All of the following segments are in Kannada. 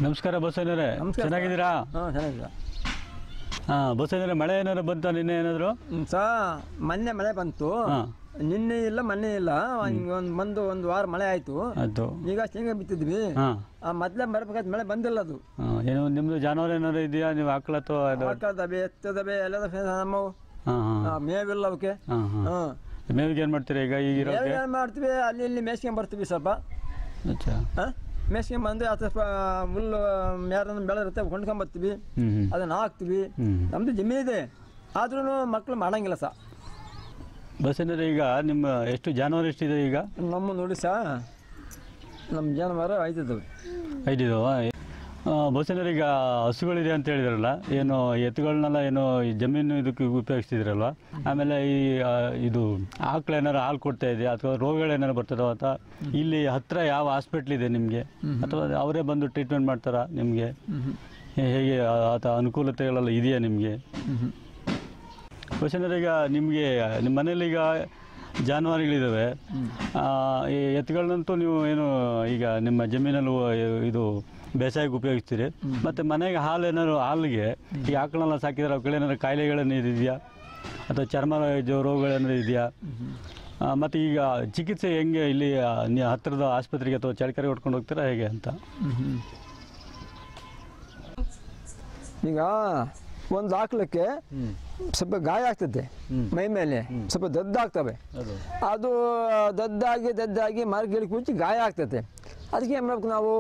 ನಮಸ್ಕಾರ ಬಸವನವರೇ ನಮಸ್ಕಾರ. ಚೆನ್ನಾಗಿದ್ದೀರಾ ಹಾಂ ಚೆನ್ನಾಗಿದೆ ಹಾಂ ಬಸವನವರೇ ಮಳೆ ಏನಾದ್ರು ಬಂತ ನಿನ್ನೆ ಏನಾದ್ರು ಸಾ ಮೊನ್ನೆ ಮಳೆ ಬಂತು ಹಾಂ ನಿನ್ನೆ ಇಲ್ಲ ಮೊನ್ನೆ ಇಲ್ಲ ಒಂದು ಬಂದು ಒಂದು ವಾರ ಮಳೆ ಆಯಿತು ಆಯ್ತು ಈಗ ಶೇಂಗಾ ಬಿತ್ತಿದ್ವಿ ಹಾಂ ಆ ಮೊದಲೇ ಬರಬೇಕಾದ ಮಳೆ ಬಂದಿಲ್ಲ ಅದು ಹಾಂ ಏನು ನಿಮ್ಮದು ಜಾನುವಾರು ಏನಾದ್ರು ಇದೆಯಾ ನೀವು ಆಕಳ ಅಥವಾ ಅದು ಹಾಕದವೆ ಎತ್ತದವೆ ಎಲ್ಲದ ನಮ್ಮವು ಹಾಂ ಹಾಂ ಆ, ಮೇವಿಲ್ಲ ಅವಕ್ಕೆ ಹಾಂ ಹಾಂ ಹಾಂ ಮೇವಿಗೆ ಏನು ಮಾಡ್ತೀರಾ ಈಗ ಈಗ ಇರೋಕ್ಕೆ ಏನು ಮಾಡ್ತೀವಿ ಅಲ್ಲಿ ಇಲ್ಲಿ ಮೇಸ್ಕೊಂಡ್ ಬರ್ತೀವಿ ಸ್ವಲ್ಪ ಅಚ್ಚಾ ಹಾಂ ಮೇಸ್ಕೊಂಡ್ ಬಂದು ಅದು ಸ್ವಲ್ಪ ಹುಲ್ಲು ಮೇರನ್ನು ಬೆಳೆ ಇರುತ್ತೆ ಕೊಂಡ್ಕೊಂಬರ್ತೀವಿ ಹ್ಞೂ ಹ್ಞೂ ಅದನ್ನು ಹಾಕ್ತೀವಿ ಹ್ಞೂ ನಮ್ಮದು ಜಮೀನಿದೆ ಆದ್ರೂ ಮಕ್ಕಳು ಮಾಡಂಗಿಲ್ಲ ಸಹ ಬಸವನವರೇ ಈಗ ನಿಮ್ಮ ಎಷ್ಟು ಜಾನುವಾರು ಎಷ್ಟಿದೆ ಈಗ ನಮ್ಮ ನೋಡಿ ಸಹ ನಮ್ಮ ಜಾನುವಾರು ಆಯ್ತದವೆ ಐದಿದಾವ ಬಸವನವರೇ ಈಗ ಹಸುಗಳಿದೆ ಅಂತ ಹೇಳಿದ್ರಲ್ಲ ಏನು ಎತ್ತುಗಳನ್ನೆಲ್ಲ ಏನು ಈ ಜಮೀನು ಇದಕ್ಕೆ ಉಪಯೋಗಿಸ್ತಿದ್ರಲ್ವ ಆಮೇಲೆ ಈ ಆ, ಇದು ಆಕಳು ಏನಾರು ಹಾಲು ಕೊಡ್ತಾ ಇದೆ ಅಥವಾ ರೋಗಗಳೇನಾರು ಬರ್ತದೋ ಅಥವಾ ಇಲ್ಲಿ ಹತ್ರ ಯಾವ ಹಾಸ್ಪಿಟ್ಲ್ ಇದೆ ನಿಮಗೆ ಅಥವಾ ಅವರೇ ಬಂದು ಟ್ರೀಟ್ಮೆಂಟ್ ಮಾಡ್ತಾರಾ ನಿಮಗೆ ಹೇಗೆ ಅಥವಾ ಅನುಕೂಲತೆಗಳೆಲ್ಲ ಇದೆಯಾ ನಿಮಗೆ ಬಸವನವರೇ ಈಗ ನಿಮಗೆ ನಿಮ್ಮ ಮನೇಲಿ ಈಗ ಜಾನುವಾರುಗಳಿದ್ದಾವೆ ಆ, ಈ ಎತ್ತುಗಳನ್ನಂತೂ ನೀವು ಏನು ಈಗ ನಿಮ್ಮ ಜಮೀನಲ್ಲಿ ಉ- ಇದು ಬೇಸಾಯಕ್ಕೆ ಉಪಯೋಗಿಸ್ತೀರಿ ಮತ್ತು ಮನೆಗೆ ಹಾಲು ಏನಾದ್ರು ಹಾಲಿಗೆ ಈ ಆಕಳನ್ನೆಲ್ಲ ಸಾಕಿದ್ರೆ ಅವಕ್ಕೆ ಏನಾದ್ರು ಕಾಯಿಲೆಗಳೇನು ಇದೆಯಾ ಅಥವಾ ಚರ್ಮ ಇದು ರೋಗಗಳೇನಾದ್ರು ಇದೆಯಾ ಮತ್ತು ಈಗ ಚಿಕಿತ್ಸೆ ಹೆಂಗೆ ಇಲ್ಲಿ ಆ, ನೀವು ಹತ್ತಿರದ ಆಸ್ಪತ್ರೆಗೆ ಅಥವಾ ಚಳಕರೆ ಹೊಡ್ಕೊಂಡು ಹೋಗ್ತೀರಾ ಹೇಗೆ ಅಂತ ಈಗ ಒಂದು ಹಾಕ್ಲಿಕ್ಕೆ ಸ್ವಲ್ಪ ಗಾಯ ಆಗ್ತದೆ ಮೈ ಮೇಲೆ ಸ್ವಲ್ಪ ದದ್ದಾಗ್ತವೆ ಅದು ಅದು ದದ್ದಾಗಿ ದದ್ದಾಗಿ ಮರಗಿಳಿ ಕುಚ್ಚಿ ಗಾಯ ಆಗ್ತದೆ ಅದಕ್ಕೆ ಏನು ಮಾಡ್ಬೇಕು ನಾವು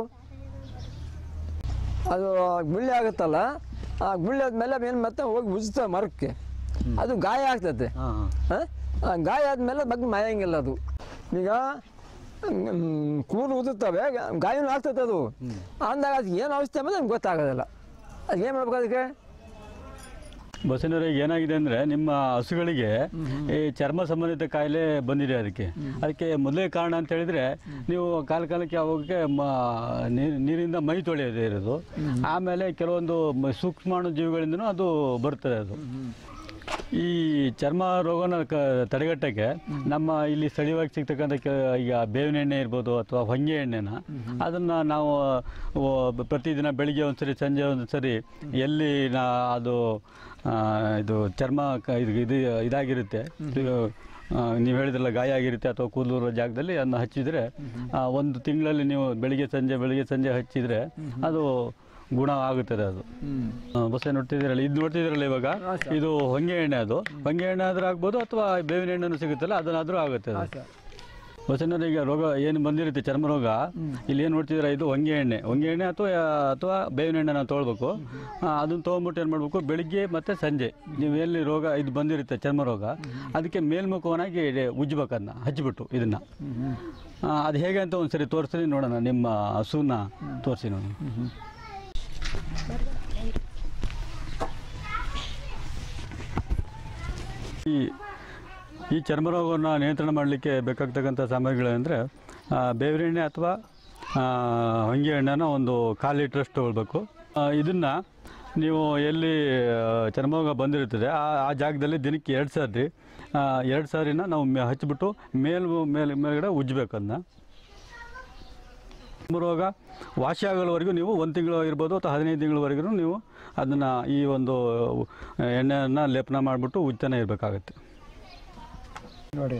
ಅದು ಗುಳ್ಳೆ ಆಗುತ್ತಲ್ಲ ಆ ಗುಳ್ಳೆ ಆದ್ಮೇಲೆ ಏನು ಮತ್ತೆ ಹೋಗಿ ಉಜ್ತವೆ ಮರಕ್ಕೆ ಅದು ಗಾಯ ಆಗ್ತದೆ ಹಾಂ ಹಾಂ ಹ? ಆ ಗಾಯ ಆದಮೇಲೆ ಬಗ್ಗೆ ಮಾಯಂಗಿಲ್ಲ ಅದು ಈಗ ಮ್, ಕೂರು ಉದುರ್ತವೆ ಗಾಯನೂ ಆಗ್ತದೆ ಅದು ಅಂದಾಗ ಅದು ಏನು ಔಷಧಿ ಅಂಬುದು ನಮ್ಗೆ ಗೊತ್ತಾಗೋದಿಲ್ಲ ಅದು ಏನು ಮಾಡ್ಬೇಕು ಅದಕ್ಕೆ ಬಸವನವರಿಗೆ ಏನಾಗಿದೆ ಅಂದರೆ ನಿಮ್ಮ ಹಸುಗಳಿಗೆ ಈ ಚರ್ಮ ಸಂಬಂಧಿತ ಕಾಯಿಲೆ ಬಂದಿದೆ ಅದಕ್ಕೆ ಅದಕ್ಕೆ ಮೊದಲೇ ಕಾರಣ ಅಂತ ಹೇಳಿದರೆ ನೀವು ಕಾಲ ಕಾಲಕ್ಕೆ ಅವಾಗೆ ಮ ನೀ- ನೀರಿಂದ ಮೈ ತೊಳೆಯದೇ ಇರೋದು ಆಮೇಲೆ ಕೆಲವೊಂದು ಮ- ಸೂಕ್ಷ್ಮಾಣು ಜೀವಿಗಳಿಂದನೂ ಅದು ಬರ್ತದೆ ಅದು ಈ ಚರ್ಮ ರೋಗನ ಕ ತಡೆಗಟ್ಟಕ್ಕೆ ನಮ್ಮ ಇಲ್ಲಿ ಸ್ಥಳೀಯವಾಗಿ ಸಿಗ್ತಕ್ಕಂಥ ಕೆ ಈಗ ಬೇವಿನ ಎಣ್ಣೆ ಇರ್ಬೋದು ಅಥವಾ ಹೊಂಗೆ ಎಣ್ಣೆನ ಅದನ್ನು ನಾವು ಓ, ಬ- ಪ್ರತಿದಿನ ಬೆಳಿಗ್ಗೆ ಒಂದ್ಸರಿ ಸಂಜೆ ಒಂದು ಸರಿ ಎಲ್ಲಿ ನಾ ಅದು ಆ, ಇದು ಚರ್ಮ ಕ ಇದು ಇದು ಇದಾಗಿರುತ್ತೆ ಇದು, ಆ, ನೀವು ಹೇಳಿದ್ರಲ್ಲ ಗಾಯ ಆಗಿರುತ್ತೆ ಅಥವಾ ಕೂದಲು ಜಾಗದಲ್ಲಿ ಅದನ್ನ ಹಚ್ಚಿದರೆ ಆ, ಒಂದು ತಿಂಗಳಲ್ಲಿ ನೀವು ಬೆಳಿಗ್ಗೆ ಸಂಜೆ ಬೆಳಿಗ್ಗೆ ಸಂಜೆ ಹಚ್ಚಿದರೆ ಅದು ಗುಣ ಆಗುತ್ತದೆ ಅದು ಬಸ್ ನೋಡ್ತಿದ್ದೀರಲ್ಲ ಇದು ನೋಡ್ತಿದ್ದೀರಲ್ಲ ಇವಾಗ ಇದು ಹೊಂಗೆ ಎಣ್ಣೆ ಅದು ಹೊಂಗೆ ಎಣ್ಣೆ ಆದ್ರೂ ಆಗ್ಬೋದು ಅಥವಾ ಬೇವಿನ ಎಣ್ಣೆನೂ ಸಿಗುತ್ತಲ್ಲ ಅದನ್ನಾದ್ರೂ ಆಗುತ್ತೆ ಅದು ಬಸವಣ್ಣವ್ರೆ ಈಗ ರೋಗ ಏನು ಬಂದಿರುತ್ತೆ ಚರ್ಮ ರೋಗ ಇಲ್ಲಿ ಏನು ನೋಡ್ತಿದ್ದೀರಾ ಇದು ಹೊಂಗೆ ಎಣ್ಣೆ ಹೊಂಗೆ ಎಣ್ಣೆ ಅಥವಾ ಅಥವಾ ಬೇವಿನ ಎಣ್ಣೆ ನಾವು ತೊಗೊಳ್ಬೇಕು ಅದನ್ನು ತೊಗೊಂಬಿಟ್ಟು ಏನು ಮಾಡಬೇಕು ಬೆಳಿಗ್ಗೆ ಮತ್ತು ಸಂಜೆ ನೀವು ಎಲ್ಲಿ ರೋಗ ಇದು ಬಂದಿರುತ್ತೆ ಚರ್ಮ ರೋಗ ಅದಕ್ಕೆ ಮೇಲ್ಮುಖವನಾಗಿ ಉಜ್ಬೇಕು ಅದನ್ನ ಹಚ್ಚಿಬಿಟ್ಟು ಇದನ್ನು ಅದು ಹೇಗೆ ಅಂತ ಒಂದ್ಸರಿ ತೋರಿಸ್ತೀನಿ ನೋಡೋಣ ನಿಮ್ಮ ಹಸುನ ತೋರಿಸಿ ನೋಡಿ ಈ ಈ ಚರ್ಮ ರೋಗವನ್ನು ನಿಯಂತ್ರಣ ಮಾಡಲಿಕ್ಕೆ ಬೇಕಾಗ್ತಕ್ಕಂಥ ಸಾಮಗ್ರಿಗಳಂದರೆ ಬೇವಿನ ಎಣ್ಣೆ ಅಥವಾ ಆ, ಹೊಂಗೆ ಎಣ್ಣೆನ ಒಂದು ಕಾಲು ಲೀಟ್ರಷ್ಟು ತೊಗೊಳ್ಬೇಕು ಇದನ್ನು ನೀವು ಎಲ್ಲಿ ಆ, ಚರ್ಮರೋಗ ಬಂದಿರುತ್ತದೆ ಆ ಆ ಜಾಗದಲ್ಲಿ ದಿನಕ್ಕೆ ಎರಡು ಸಾರಿ ಎರಡು ಸಾರಿನ ನಾವು ಮೆ- ಹಚ್ಚಿಬಿಟ್ಟು ಮೇಲ್ ಮೇಲೆ ಮೇಲ್ಗಡೆ ಉಜ್ಜಬೇಕು ಅದನ್ನ ಚರ್ಮ ರೋಗ ವಾಸಿ ಆಗೋವರೆಗೂ ನೀವು ಒಂದು ತಿಂಗಳು ಇರ್ಬೋದು ಅಥವಾ ಹದಿನೈದು ತಿಂಗಳವರೆಗೂ ನೀವು ಅದನ್ನು ಈ ಒಂದು ಎಣ್ಣೆಯನ್ನು ಲೇಪನ ಮಾಡಿಬಿಟ್ಟು ಉಜ್ತಾನೆ ಇರಬೇಕಾಗತ್ತೆ ನೋಡಿ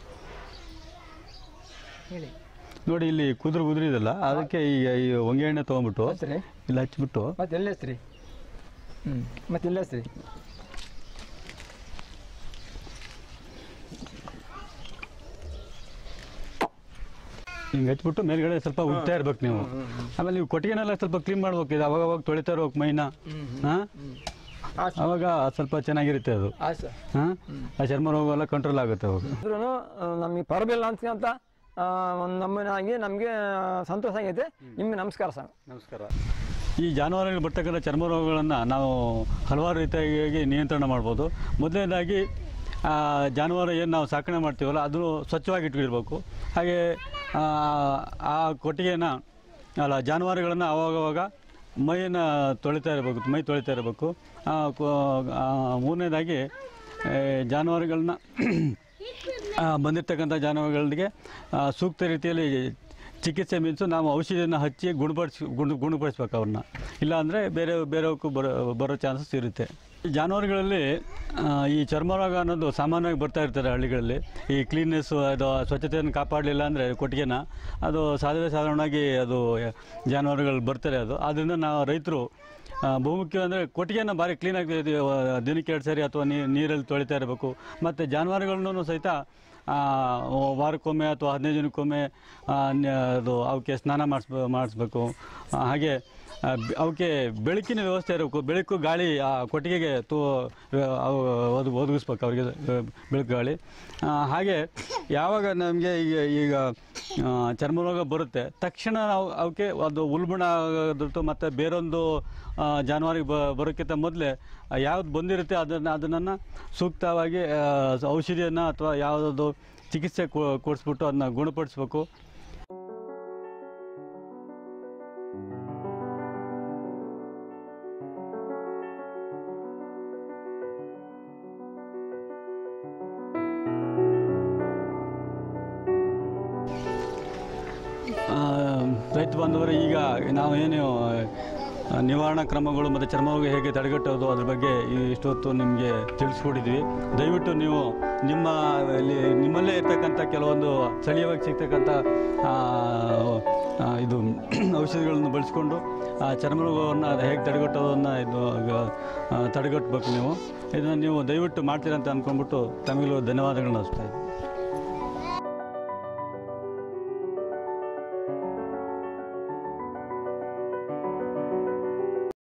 ನೋಡಿ ಇಲ್ಲಿ ಕುದುರೆ ಉದುರಿದಲ್ಲ ಅದಕ್ಕೆ ಈ ಈ ಹೊಂಗೆ ಎಣ್ಣೆ ತೊಗೊಂಬಿಟ್ಟು ಹಚ್ರಿ ಇಲ್ಲಿ ಹಚ್ಬಿಟ್ಟು ಮತ್ತೆ ಎಲ್ಲಿ ಹೆಸ್ರಿ ಹ್ಞೂ ಮತ್ತೆ ಎಲ್ಲಿ ಹೆಸ್ರಿ ಹಿಂಗೆ ಹಚ್ಬಿಟ್ಟು ಮೇಲ್ಗಡೆ ಸ್ವಲ್ಪ ಉಜ್ತಾ ಇರ್ಬೇಕು ನೀವು ಆಮೇಲೆ ನೀವು ಕೊಟ್ಟಿಗೆನೆಲ್ಲ ಸ್ವಲ್ಪ ಕ್ಲೀನ್ ಮಾಡ್ಬೇಕು ಇದು ಅವಾಗ ಅವಾಗ ತೊಳಿತಾ ಇರ್ಬೇಕು ಮೈನ ಹಾಂ ಆಯ್ತು ಅವಾಗ ಸ್ವಲ್ಪ ಚೆನ್ನಾಗಿರುತ್ತೆ ಅದು ಆಯ್ತು ಸರ್ ಹಾಂ ಆ ಚರ್ಮ ರೋಗ ಎಲ್ಲ ಕಂಟ್ರೋಲ್ ಆಗುತ್ತೆ ಅವಾಗ ಆದ್ರೂ ನಮಗೆ ಪರಬಿಲ್ಲ ಅನ್ಸ್ಕೊಂತ ಒಂದು ನಮ್ಮನಾಗಿ ನಮಗೆ ಸಂತೋಷ ಆಗೈತೆ ನಿಮ್ಗೆ ನಮಸ್ಕಾರ ಸರ್ ನಮಸ್ಕಾರ ಈ ಜಾನುವಾರುಗಳಿಗೆ ಬರ್ತಕ್ಕಂಥ ಚರ್ಮ ರೋಗಗಳನ್ನು ನಾವು ಹಲವಾರು ರೀತಿಯಾಗಿ ನಿಯಂತ್ರಣ ಮಾಡ್ಬೋದು ಮೊದಲನೇದಾಗಿ ಆ, ಜಾನುವಾರು ಏನು ನಾವು ಸಾಕಣೆ ಮಾಡ್ತೀವಲ್ಲ ಅದು ಸ್ವಚ್ಛವಾಗಿ ಇಟ್ಕೊಂಡಿರ್ಬೇಕು ಹಾಗೆ ಆ, ಆ ಕೊಟ್ಟಿಗೆನ ಅಲ್ಲ ಜಾನುವಾರುಗಳನ್ನು ಆವಾಗವಾಗ ಮೈಯನ್ನು ತೊಳಿತಾ ಇರಬೇಕು ಮೈ ತೊಳಿತಾ ಇರಬೇಕು ಆ, ಕೊ- ಆ, ಮೂರನೇದಾಗಿ ಆ, ಜಾನುವಾರುಗಳನ್ನ ಆ, ಬಂದಿರತಕ್ಕಂಥ ಜಾನುವಾರುಗಳಿಗೆ ಆ, ಸೂಕ್ತ ರೀತಿಯಲ್ಲಿ ಚಿಕಿತ್ಸೆ ಮೀನ್ಸು ನಾವು ಔಷಧಿಯನ್ನು ಹಚ್ಚಿ ಗುಣಪಡಿಸಿ ಗುಣ ಗುಣಪಡಿಸ್ಬೇಕು ಅವ್ರನ್ನ ಇಲ್ಲಾಂದರೆ ಬೇರೆ ಬೇರೆಯವಕ್ಕೂ ಬರೋ ಬರೋ ಚಾನ್ಸಸ್ ಇರುತ್ತೆ ಈ ಜಾನುವಾರುಗಳಲ್ಲಿ ಆ, ಈ ಚರ್ಮ ರೋಗ ಅನ್ನೋದು ಸಾಮಾನ್ಯವಾಗಿ ಬರ್ತಾ ಇರ್ತಾರೆ ಹಳ್ಳಿಗಳಲ್ಲಿ ಈ ಕ್ಲೀನ್ನೆಸ್ಸು ಅದು ಸ್ವಚ್ಛತೆಯನ್ನು ಕಾಪಾಡಲಿಲ್ಲ ಅಂದರೆ ಕೊಟ್ಟಿಗೆನ ಅದು ಸಾಧಾರಣ ಸಾಧಾರಣವಾಗಿ ಅದು ಜಾನುವಾರುಗಳು ಬರ್ತಾರೆ ಅದು ಆದ್ದರಿಂದ ನಾವು ರೈತರು ಆ, ಬಹುಮುಖ್ಯ ಅಂದರೆ ಕೊಟ್ಟಿಗೆನ ಭಾರಿ ಕ್ಲೀನಾಗಿ ಇದು, ಆ, ದಿನಕ್ಕೆ ಎರಡು ಸರಿ ಅಥವಾ ನೀರಲ್ಲಿ ತೊಳಿತಾ ಇರಬೇಕು ಮತ್ತು ಜಾನುವಾರುಗಳನ್ನು ಸಹಿತ ಆ, ವಾರಕ್ಕೊಮ್ಮೆ ಅಥವಾ ಹದಿನೈದು ದಿನಕ್ಕೊಮ್ಮೆ ಆ, ನ- ಅದು ಅವಕ್ಕೆ ಸ್ನಾನ ಮಾಡಿಸ್ಬ ಮಾಡಿಸ್ಬೇಕು ಆ, ಹಾಗೆ ಆ, ಬೆ- ಅವಕ್ಕೆ ಬೆಳಕಿನ ವ್ಯವಸ್ಥೆ ಇರಬೇಕು ಬೆಳಕು ಗಾಳಿ ಆ ಕೊಟ್ಟಿಗೆಗೆ ತೋ ಅವು ಒದಗಿ ಒದಗಿಸ್ಬೇಕು ಅವರಿಗೆ ಬೆಳಕು ಗಾಳಿ ಆ, ಹಾಗೆ ಯಾವಾಗ ನಮಗೆ ಈಗ ಈಗ ಆ, ಚರ್ಮ ರೋಗ ಬರುತ್ತೆ ತಕ್ಷಣ ನಾವು ಅವಕ್ಕೆ ಅದು ಉಲ್ಬಣ ಆಗೋದಿತ್ತು ಮತ್ತು ಬೇರೊಂದು ಆ, ಜಾನುವಾರಿಗೆ ಬ ಬರೋಕ್ಕಿಂತ ಮೊದಲೇ ಯಾವ್ದು ಬಂದಿರುತ್ತೆ ಅದನ್ನು ಅದನ್ನು ಸೂಕ್ತವಾಗಿ ಆ, ಔಷಧಿಯನ್ನು ಅಥವಾ ಯಾವುದಾದ್ರು ಚಿಕಿತ್ಸೆ ಕೊ- ಕೊಡಿಸ್ಬಿಟ್ಟು ಅದನ್ನ ಗುಣಪಡಿಸ್ಬೇಕು ಆ, ರೈತ ಬಾಂಧವರೇ ಈಗ ನಾವು ಏನು ಆ, ನಿವಾರಣಾ ಕ್ರಮಗಳು ಮತ್ತು ಚರ್ಮರೋಗ ಹೇಗೆ ತಡೆಗಟ್ಟೋದು ಅದ್ರ ಬಗ್ಗೆ ಈ ಇಷ್ಟೊತ್ತು ನಿಮಗೆ ತಿಳಿಸ್ಕೊಟ್ಟಿದ್ವಿ ದಯವಿಟ್ಟು ನೀವು ನಿಮ್ಮ ಇಲ್ಲಿ ನಿಮ್ಮಲ್ಲೇ ಇರ್ತಕ್ಕಂಥ ಕೆಲವೊಂದು ಸ್ಥಳೀಯವಾಗಿ ಸಿಗ್ತಕ್ಕಂಥ ಆ, ಆ, ಇದು ಔಷಧಿಗಳನ್ನು ಬಳಸ್ಕೊಂಡು ಆ ಚರ್ಮರೋಗವನ್ನು ಹೇಗೆ ತಡೆಗಟ್ಟೋದನ್ನು ಇದು ಆ, ತಡೆಗಟ್ಟಬೇಕು ನೀವು ಇದನ್ನು ನೀವು ದಯವಿಟ್ಟು ಮಾಡ್ತೀರಂತ ಅಂದ್ಕೊಂಡ್ಬಿಟ್ಟು ತಮಗೂ ಧನ್ಯವಾದಗಳನ್ನ ಅನಿಸ್ತಾ ಇದ್ದೀನಿ